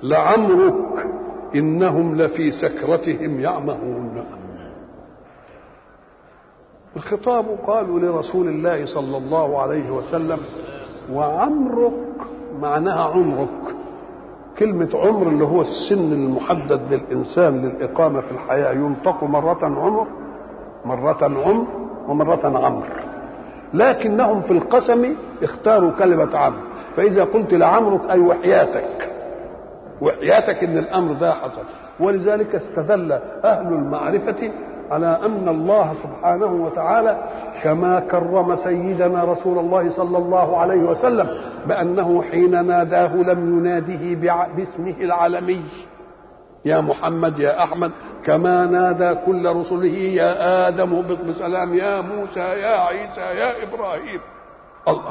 لعمرك إنهم لفي سكرتهم يعمهون الخطاب قالوا لرسول الله صلى الله عليه وسلم وعمرك معناها عمرك كلمة عمر اللي هو السن المحدد للإنسان للإقامة في الحياة ينطق مرة عمر مرة عمر ومرة عمر لكنهم في القسم اختاروا كلمة عمر فإذا قلت لعمرك أي وحياتك وحياتك إن الأمر ده حصل ولذلك استدل أهل المعرفة على أن الله سبحانه وتعالى كما كرم سيدنا رسول الله صلى الله عليه وسلم بأنه حين ناداه لم يناده باسمه العالمي يا محمد يا أحمد كما نادى كل رسله يا آدم بسلام يا موسى يا عيسى يا إبراهيم الله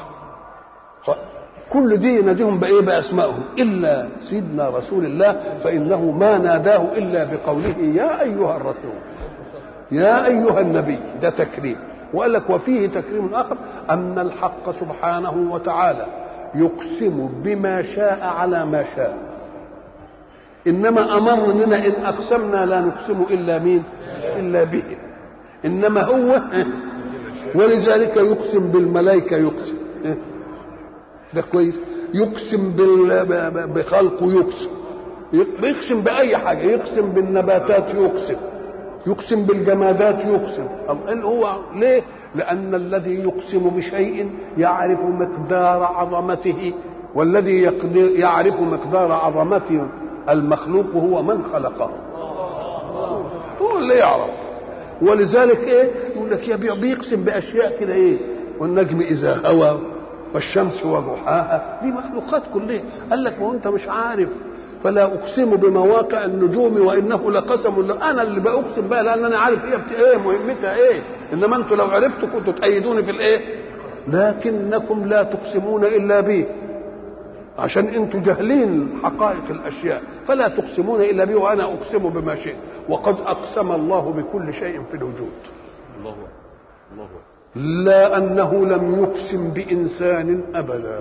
كل دي يناديهم بإيه بأسمائهم إلا سيدنا رسول الله فإنه ما ناداه إلا بقوله يا أيها الرسول يا أيها النبي ده تكريم وقال لك وفيه تكريم آخر أن الحق سبحانه وتعالى يقسم بما شاء على ما شاء إنما أمر إننا إن أقسمنا لا نقسم إلا مين إلا به إنما هو ولذلك يقسم بالملائكة يقسم ده كويس يقسم بخلقه يقسم يقسم بأي حاجة يقسم بالنباتات يقسم يقسم بالجمادات يقسم هو ليه لأن الذي يقسم بشيء يعرف مقدار عظمته والذي يعرف مقدار عظمته المخلوق هو من خلقه هو اللي يعرف ولذلك ايه يقول لك يا بيقسم باشياء كده ايه والنجم اذا هوى والشمس وضحاها دي مخلوقات كلها قال لك ما انت مش عارف فلا اقسم بمواقع النجوم وانه لقسم انا اللي باقسم بقى لان انا عارف هي إيه, ايه مهمتها ايه انما انتوا لو عرفتوا كنتوا تأيدوني في الايه لكنكم لا تقسمون الا به عشان انتوا جاهلين حقائق الاشياء فلا تقسمون الا به وانا اقسم بما شئت وقد اقسم الله بكل شيء في الوجود الله الله لا انه لم يقسم بانسان ابدا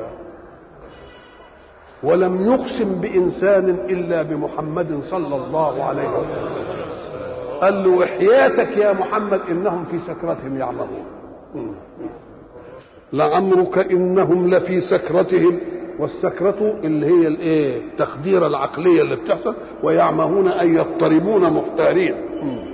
ولم يقسم بانسان الا بمحمد صلى الله عليه وسلم قال له وحياتك يا محمد انهم في سكرتهم يعمهون لعمرك انهم لفي سكرتهم والسكرة اللي هي الايه التخدير العقلية اللي بتحصل ويعمهون أن يضطربون محتارين